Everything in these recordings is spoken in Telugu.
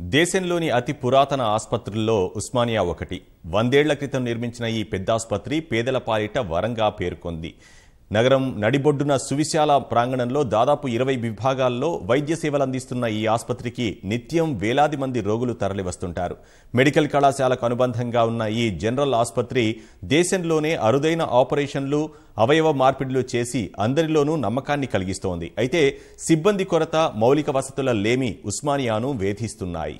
దేశంలోని అతి పురాతన ఆసుపత్రుల్లో ఉస్మానియా ఒకటి వందేళ్ల క్రితం నిర్మించిన ఈ పెద్ద ఆసుపత్రి పేదల పాలిట వరంగా పేర్కొంది నగరం నడిబొడ్డున సువిశాల ప్రాంగణంలో దాదాపు ఇరవై విభాగాల్లో వైద్య సేవలు అందిస్తున్న ఈ ఆసుపత్రికి నిత్యం వేలాది మంది రోగులు తరలివస్తుంటారు మెడికల్ కళాశాలకు అనుబంధంగా ఉన్న ఈ జనరల్ ఆసుపత్రి దేశంలోనే అరుదైన ఆపరేషన్లు అవయవ మార్పిడులు చేసి అందరిలోనూ నమ్మకాన్ని కలిగిస్తోంది అయితే సిబ్బంది కొరత మౌలిక వసతుల లేమి ఉస్మానియాను వేధిస్తున్నాయి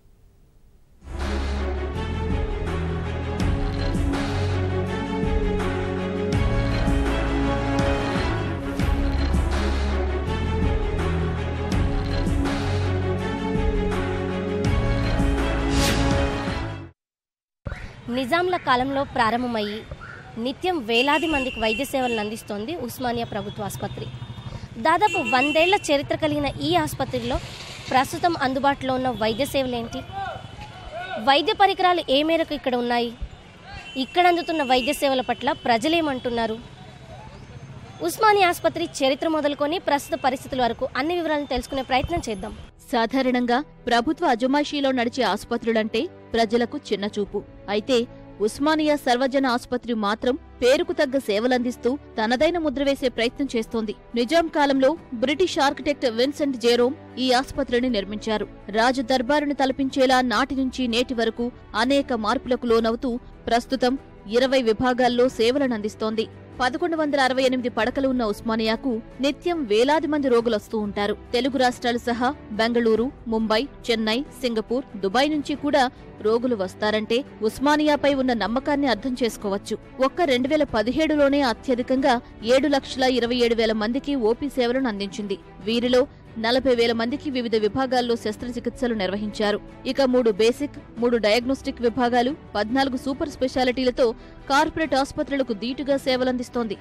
నిజాంల కాలంలో ప్రారంభమయ్యి నిత్యం వేలాది మందికి వైద్య సేవలను అందిస్తోంది ఉస్మానియా ప్రభుత్వ ఆసుపత్రి దాదాపు వందేళ్ల చరిత్ర కలిగిన ఈ ఆసుపత్రిలో ప్రస్తుతం అందుబాటులో ఉన్న వైద్య సేవలు ఏంటి వైద్య పరికరాలు ఏ మేరకు ఇక్కడ ఉన్నాయి ఇక్కడ అందుతున్న వైద్య సేవల పట్ల ప్రజలేమంటున్నారు ఉస్మానియా ఆసుపత్రి చరిత్ర మొదలుకొని ప్రస్తుత పరిస్థితుల వరకు అన్ని వివరాలను తెలుసుకునే ప్రయత్నం చేద్దాం సాధారణంగా ప్రభుత్వ అజమాయిషీలో నడిచే ఆసుపత్రులంటే ప్రజలకు చిన్నచూపు అయితే ఉస్మానియా సర్వజన ఆసుపత్రి మాత్రం పేరుకు తగ్గ సేవలందిస్తూ తనదైన ముద్ర వేసే ప్రయత్నం చేస్తోంది నిజాం కాలంలో బ్రిటిష్ ఆర్కిటెక్ట్ విన్సెంట్ జెరోమ్ ఈ ఆసుపత్రిని నిర్మించారు రాజు దర్బారుని తలపించేలా నాటి నుంచి నేటి వరకు అనేక మార్పులకు లోనవుతూ ప్రస్తుతం ఇరవై విభాగాల్లో సేవలనందిస్తోంది పదకొండు వందల అరవై ఎనిమిది పడకలు ఉన్న ఉస్మానియాకు నిత్యం వేలాది మంది రోగులొస్తూ ఉంటారు తెలుగు రాష్ట్రాలు సహా బెంగళూరు ముంబై చెన్నై సింగపూర్ దుబాయ్ నుంచి కూడా రోగులు వస్తారంటే ఉస్మానియాపై ఉన్న నమ్మకాన్ని అర్థం చేసుకోవచ్చు ఒక్క రెండు వేల పదిహేడులోనే అత్యధికంగా ఏడు లక్షల ఇరవై ఏడు వేల మందికి ఓపీ సేవలను అందించింది వీరిలో నలభై వేల మందికి వివిధ విభాగాల్లో శస్త్రచికిత్సలు నిర్వహించారు ఇక మూడు బేసిక్ మూడు డయాగ్నోస్టిక్ విభాగాలు పద్నాలుగు సూపర్ స్పెషాలిటీలతో కార్పొరేట్ ఆసుపత్రులకు దీటుగా సేవలందిస్తోంది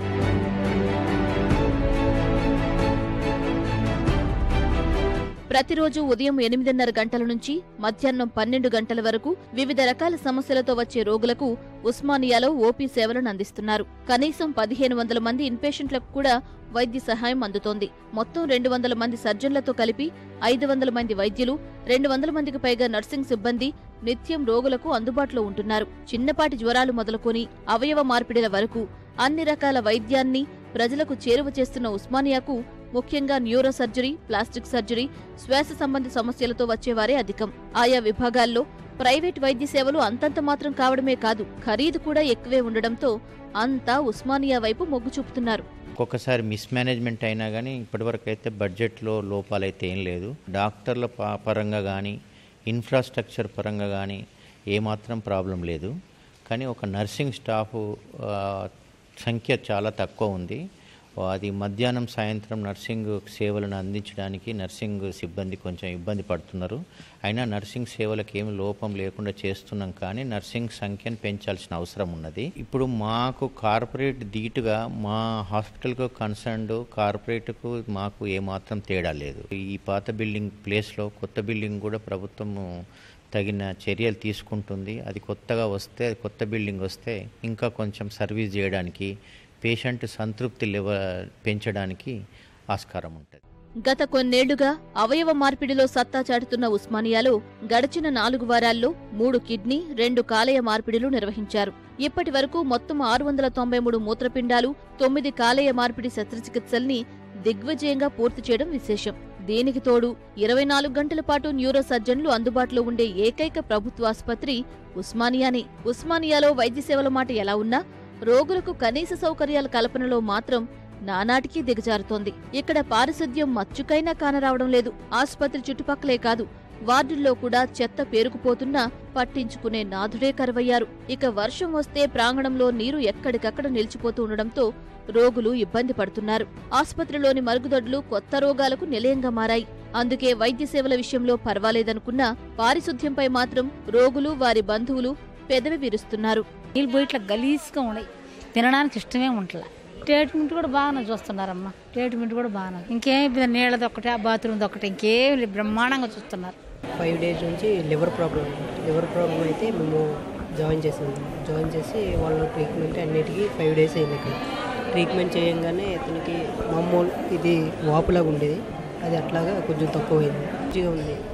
ప్రతిరోజు ఉదయం ఎనిమిదిన్నర గంటల నుంచి మధ్యాహ్నం పన్నెండు గంటల వరకు వివిధ రకాల సమస్యలతో వచ్చే రోగులకు ఉస్మానియాలో ఓపీ సేవలను అందిస్తున్నారు కనీసం పదిహేను వందల మంది ఇన్పేషెంట్లకు కూడా వైద్య సహాయం అందుతోంది మొత్తం రెండు వందల మంది సర్జన్లతో కలిపి ఐదు వందల మంది వైద్యులు రెండు వందల మందికి పైగా నర్సింగ్ సిబ్బంది నిత్యం రోగులకు అందుబాటులో ఉంటున్నారు చిన్నపాటి జ్వరాలు మొదలుకొని అవయవ మార్పిడిల వరకు అన్ని రకాల వైద్యాన్ని ప్రజలకు చేరువ చేస్తున్న ఉస్మానియాకు ముఖ్యంగా న్యూరో సర్జరీ ప్లాస్టిక్ సర్జరీ శ్వాస సంబంధి సమస్యలతో వచ్చేవారే అధికం ఆయా విభాగాల్లో ప్రైవేట్ వైద్య సేవలు అంతంత మాత్రం కావడమే కాదు ఖరీదు కూడా ఎక్కువే ఉండడంతో అంతా ఉస్మానియా వైపు మొగ్గు చూపుతున్నారు ఒక్కొక్కసారి మిస్మేనేజ్మెంట్ అయినా కానీ ఇప్పటివరకు అయితే బడ్జెట్లో లోపాలైతే ఏం లేదు డాక్టర్ల ప- పరంగా కానీ ఇన్ఫ్రాస్ట్రక్చర్ పరంగా కానీ ఏమాత్రం ప్రాబ్లం లేదు కానీ ఒక నర్సింగ్ స్టాఫ్ ఆ, సంఖ్య చాలా తక్కువ ఉంది అది మధ్యాహ్నం సాయంత్రం నర్సింగ్ సేవలను అందించడానికి నర్సింగ్ సిబ్బంది కొంచెం ఇబ్బంది పడుతున్నారు అయినా నర్సింగ్ సేవలకు ఏమి లోపం లేకుండా చేస్తున్నాం కానీ నర్సింగ్ సంఖ్యను పెంచాల్సిన అవసరం ఉన్నది ఇప్పుడు మాకు కార్పొరేట్ ధీటుగా మా హాస్పిటల్కు కన్సర్న్డ్ కార్పొరేట్కు మాకు ఏమాత్రం తేడా లేదు ఈ పాత బిల్డింగ్ ప్లేస్లో కొత్త బిల్డింగ్ కూడా ప్రభుత్వము తగిన చర్యలు తీసుకుంటుంది అది కొత్తగా వస్తే కొత్త బిల్డింగ్ వస్తే ఇంకా కొంచెం సర్వీస్ చేయడానికి పేషెంట్ సంతృప్తి లెవ పెంచడానికి ఆస్కారం ఉంటుంది గత కొన్నేళ్లుగా అవయవ మార్పిడిలో సత్తా చాటుతున్న ఉస్మానియాలో గడిచిన నాలుగు వారాల్లో మూడు కిడ్నీ రెండు కాలేయ మార్పిడిలు నిర్వహించారు ఇప్పటి వరకు మొత్తం ఆరు వందల తొంభై మూడు మూత్రపిండాలు తొమ్మిది కాలేయ మార్పిడి శస్త్రచికిత్సల్ని దిగ్విజయంగా పూర్తి చేయడం విశేషం దీనికి తోడు ఇరవై నాలుగు గంటల పాటు న్యూరో సర్జన్లు అందుబాటులో ఉండే ఏకైక ప్రభుత్వ ఆసుపత్రి ఉస్మానియానే ఉస్మానియాలో వైద్య సేవల మాట ఎలా ఉన్నా రోగులకు కనీస సౌకర్యాల కల్పనలో మాత్రం నానాటికి దిగజారుతోంది ఇక్కడ పారిశుద్ధ్యం మచ్చుకైనా కానరావడం లేదు ఆసుపత్రి చుట్టుపక్కలే కాదు వార్డుల్లో కూడా చెత్త పేరుకుపోతున్నా పట్టించుకునే నాథుడే కరువయ్యారు ఇక వర్షం వస్తే ప్రాంగణంలో నీరు ఎక్కడికక్కడ నిలిచిపోతూ ఉండడంతో రోగులు ఇబ్బంది పడుతున్నారు ఆసుపత్రిలోని మరుగుదొడ్లు కొత్త రోగాలకు నిలయంగా మారాయి అందుకే వైద్య సేవల విషయంలో పర్వాలేదనుకున్నా పారిశుద్ధ్యంపై మాత్రం రోగులు వారి బంధువులు పెదవి విరుస్తున్నారు నీళ్ళు పోయి ఇట్లా గలీజ్గా ఉన్నాయి తినడానికి ఇష్టమే ఉంటలే ట్రీట్మెంట్ కూడా బాగానే చూస్తున్నారమ్మా ట్రీట్మెంట్ కూడా బాగానే ఇంకేం ఇబ్బంది నీళ్ళది ఒకటి ఆ బాత్రూమ్ది ఒకటి ఇంకేం లేదు, బ్రహ్మాండంగా చూస్తున్నారు ఫైవ్ డేస్ నుంచి లివర్ ప్రాబ్లం లివర్ ప్రాబ్లం అయితే మేము జాయిన్ చేసాము జాయిన్ చేసి వాళ్ళు ట్రీట్మెంట్ అన్నిటికీ ఫైవ్ డేస్ అయింది ఇక్కడ ట్రీట్మెంట్ చేయంగానే ఇతనికి మామూలు ఇది వాపులాగా ఉండేది అది అట్లాగా కొంచెం తక్కువ అయింది మంచిగా ఉంది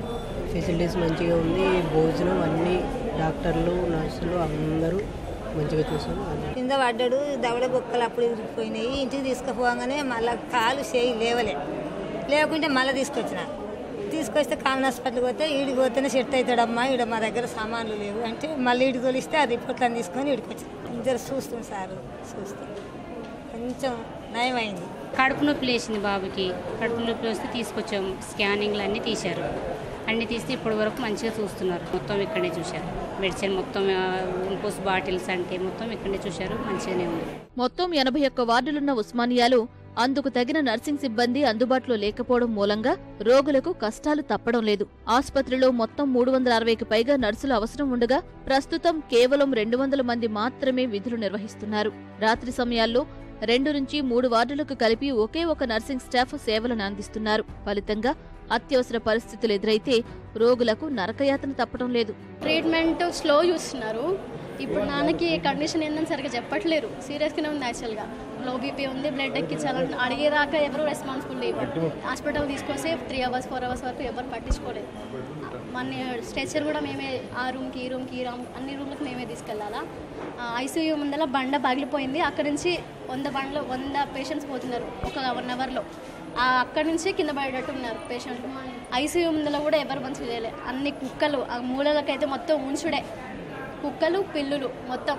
ఫెసిలిటీస్ మంచిగా ఉంది భోజనం అన్ని డాక్టర్లు నర్సులు అందరూ మంచిగా చూసారు అన్ని కింద పడ్డాడు దవడ బొక్కలు అప్పుడు ఇరిగిపోయినాయి ఇంటికి తీసుకుపోగానే మళ్ళీ కాలు చేయి లేవలే లేకుంటే మళ్ళీ తీసుకొచ్చిన తీసుకొస్తే కామన్ హాస్పిటల్కి పోతే ఈడికి పోతేనే సెట్ అవుతాడమ్మా ఈడ మా దగ్గర సామాన్లు లేవు అంటే మళ్ళీ ఈడికి తోలిస్తే అది రిపోర్ట్లను తీసుకొని ఈడికి వచ్చిన ఇద్దరు చూస్తాం సార్ చూస్తాం కొంచెం నయమైంది కడుపు నొప్పి లేచింది బాబుకి కడుపు నొప్పి వస్తే తీసుకొచ్చాం స్కానింగ్లు అన్నీ తీశారు అన్నీ తీస్తే ఇప్పటి వరకు మంచిగా చూస్తున్నారు మొత్తం ఇక్కడే చూశారు మెడిసిన్ మొత్తం ఇంకోస్ బాటిల్స్ అంటే మొత్తం ఇక్కడే చూశారు మంచిగానే ఉంది మొత్తం ఎనభై ఒక్క వార్డులున్న ఉస్మానియాలో అందుకు తగిన నర్సింగ్ సిబ్బంది అందుబాటులో లేకపోవడం మూలంగా రోగులకు కష్టాలు తప్పడం లేదు ఆసుపత్రిలో మొత్తం మూడు వందల అరవైకి పైగా నర్సులు అవసరం ఉండగా ప్రస్తుతం కేవలం రెండు వందల మంది మాత్రమే విధులు నిర్వహిస్తున్నారు రాత్రి సమయాల్లో రెండు నుంచి మూడు వార్డులకు కలిపి ఒకే ఒక నర్సింగ్ స్టాఫ్ సేవలను అందిస్తున్నారు ఫలితంగా అత్యవసర పరిస్థితులు ఎదురైతే రోగులకు నరకయాతన తప్పడం లేదు ట్రీట్మెంట్ స్లో చూస్తున్నారు ఇప్పుడు నాన్నకి కండిషన్ ఏందని సరిగ్గా చెప్పట్లేరు సీరియస్గానే ఉంది యాక్చువల్గా లో బీపీ ఉంది బ్లడ్ ఎక్కించాలని అడిగేదాకా ఎవరు రెస్పాన్సిబుల్ లేవు హాస్పిటల్ తీసుకొస్తే త్రీ అవర్స్ ఫోర్ అవర్స్ వరకు ఎవరు పట్టించుకోలేదు మన స్ట్రెచర్ కూడా మేమే ఆ రూమ్కి ఈ రూమ్కి ఈ రూమ్ అన్ని రూమ్లకు మేమే తీసుకెళ్ళాలా ఐసీయూ ముందర బండ పగిలిపోయింది అక్కడి నుంచి వంద బండ్లు వంద పేషెంట్స్ పోతున్నారు ఒక వన్ అవర్లో అక్కడి నుంచి కింద పడేటట్టు ఉన్నారు పేషెంట్ ఐసీయూ ముందర కూడా ఎవరు మంచిగా చేయలే అన్ని కుక్కలు ఆ మూలలకైతే మొత్తం ఉంచుడే కుక్కలు పిల్లులు మొత్తం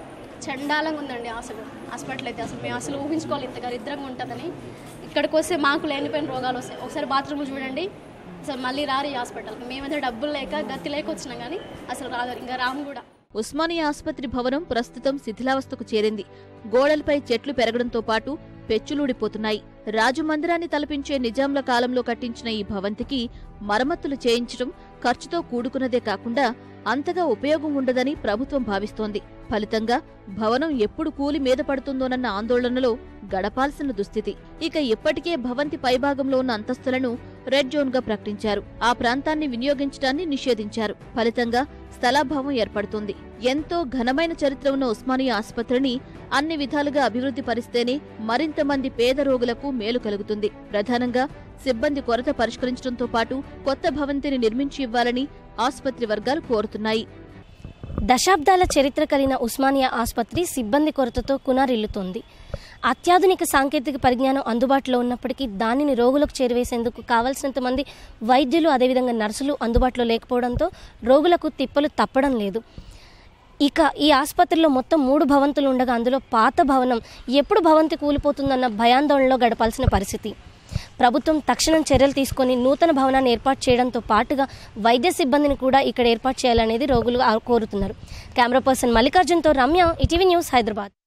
చండాలంగా ఉందండి అసలు హాస్పిటల్ అయితే అసలు మేము అసలు ఊహించుకోవాలి ఇంత దరిద్రంగా ఉంటుందని ఇక్కడికి వస్తే మాకు లేనిపోయిన రోగాలు వస్తాయి ఒకసారి బాత్రూమ్ చూడండి అసలు మళ్ళీ రారు ఈ హాస్పిటల్కి మేమైతే డబ్బులు లేక గతి లేక వచ్చినాం కానీ అసలు రాదు ఇంకా రాము కూడా ఉస్మానియా ఆసుపత్రి భవనం ప్రస్తుతం శిథిలావస్థకు చేరింది గోడలపై చెట్లు పెరగడంతో పాటు పెచ్చులూడిపోతున్నాయి రాజమందిరాన్ని తలపించే నిజాంల కాలంలో కట్టించిన ఈ భవంతికి మరమ్మతులు చేయించడం ఖర్చుతో కూడుకున్నదే కాకుండా అంతగా ఉపయోగం ఉండదని ప్రభుత్వం భావిస్తోంది ఫలితంగా భవనం ఎప్పుడు కూలి మీద పడుతుందోనన్న ఆందోళనలో గడపాల్సిన దుస్థితి ఇక ఇప్పటికే భవంతి పైభాగంలో ఉన్న అంతస్తులను రెడ్ జోన్ గా ప్రకటించారు ఆ ప్రాంతాన్ని వినియోగించడాన్ని నిషేధించారు ఫలితంగా స్థలాభావం ఏర్పడుతుంది ఎంతో ఘనమైన చరిత్ర ఉన్న ఉస్మానియా ఆసుపత్రిని అన్ని విధాలుగా అభివృద్ధి పరిస్తేనే మరింత మంది పేద రోగులకు మేలు కలుగుతుంది ప్రధానంగా సిబ్బంది కొరత పరిష్కరించడంతో పాటు కొత్త భవంతిని నిర్మించి ఇవ్వాలని ఆసుపత్రి వర్గాలు కోరుతున్నాయి దశాబ్దాల చరిత్ర కలిగిన ఉస్మానియా ఆసుపత్రి సిబ్బంది కొరతతో కునారిల్లుతోంది అత్యాధునిక సాంకేతిక పరిజ్ఞానం అందుబాటులో ఉన్నప్పటికీ దానిని రోగులకు చేరవేసేందుకు కావలసినంత మంది వైద్యులు అదేవిధంగా నర్సులు అందుబాటులో లేకపోవడంతో రోగులకు తిప్పలు తప్పడం లేదు ఇక ఈ ఆసుపత్రిలో మొత్తం మూడు భవంతులు ఉండగా అందులో పాత భవనం ఎప్పుడు భవంతి కూలిపోతుందన్న భయాందోళనలో గడపాల్సిన పరిస్థితి ప్రభుత్వం తక్షణం చర్యలు తీసుకొని నూతన భవనాన్ని ఏర్పాటు చేయడంతో పాటుగా వైద్య సిబ్బందిని కూడా ఇక్కడ ఏర్పాటు చేయాలనేది రోగులు కోరుతున్నారు కెమెరా పర్సన్ మల్లికార్జున్తో రమ్య ఇటీవీ న్యూస్ హైదరాబాద్